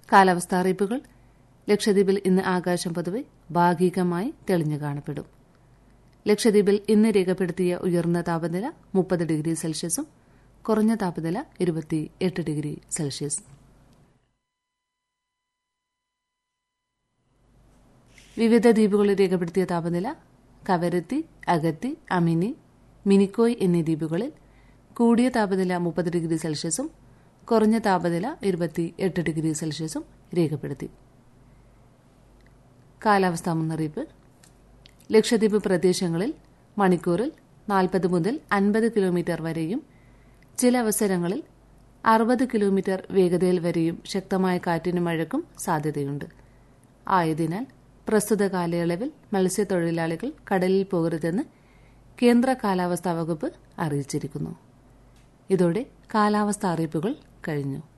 കാലാവസ്ഥാ അറിയിപ്പുകൾ ലക്ഷദ്വീപിൽ ഇന്ന് ആകാശം പൊതുവെ ഭാഗികമായി തെളിഞ്ഞു കാണപ്പെടും ലക്ഷദ്വീപിൽ ഇന്ന് രേഖപ്പെടുത്തിയ ഉയർന്ന താപനില മുപ്പത് ഡിഗ്രി സെൽഷ്യസും കുറഞ്ഞ താപനില ഇരുപത്തിയെട്ട് ഡിഗ്രി സെൽഷ്യസ് വിവിധ ദ്വീപുകളിൽ രേഖപ്പെടുത്തിയ താപനില കവരത്തി അഗത്തി അമിനി മിനിക്കോയ് എന്നീ ദ്വീപുകളിൽ കൂടിയ താപനില മുപ്പത് ഡിഗ്രി സെൽഷ്യസും കുറഞ്ഞ താപനില ഇരുപത്തിയെട്ട് ഡിഗ്രി സെൽഷ്യസും രേഖപ്പെടുത്തി കാലാവസ്ഥാ മുന്നറിയിപ്പ് ലക്ഷദ്വീപ് പ്രദേശങ്ങളിൽ മണിക്കൂറിൽ നാൽപ്പത് മുതൽ അൻപത് കിലോമീറ്റർ വരെയും ചില അവസരങ്ങളിൽ അറുപത് കിലോമീറ്റർ വേഗതയിൽ വരെയും ശക്തമായ കാറ്റിനും മഴയ്ക്കും സാധ്യതയുണ്ട് ആയതിനാൽ പ്രസ്തുത കാലയളവിൽ മത്സ്യത്തൊഴിലാളികൾ കടലിൽ പോകരുതെന്ന് കേന്ദ്ര കാലാവസ്ഥാ വകുപ്പ് അറിയിച്ചിരിക്കുന്നു ഇതോടെ കാലാവസ്ഥാ അറിയിപ്പുകൾ കഴിഞ്ഞു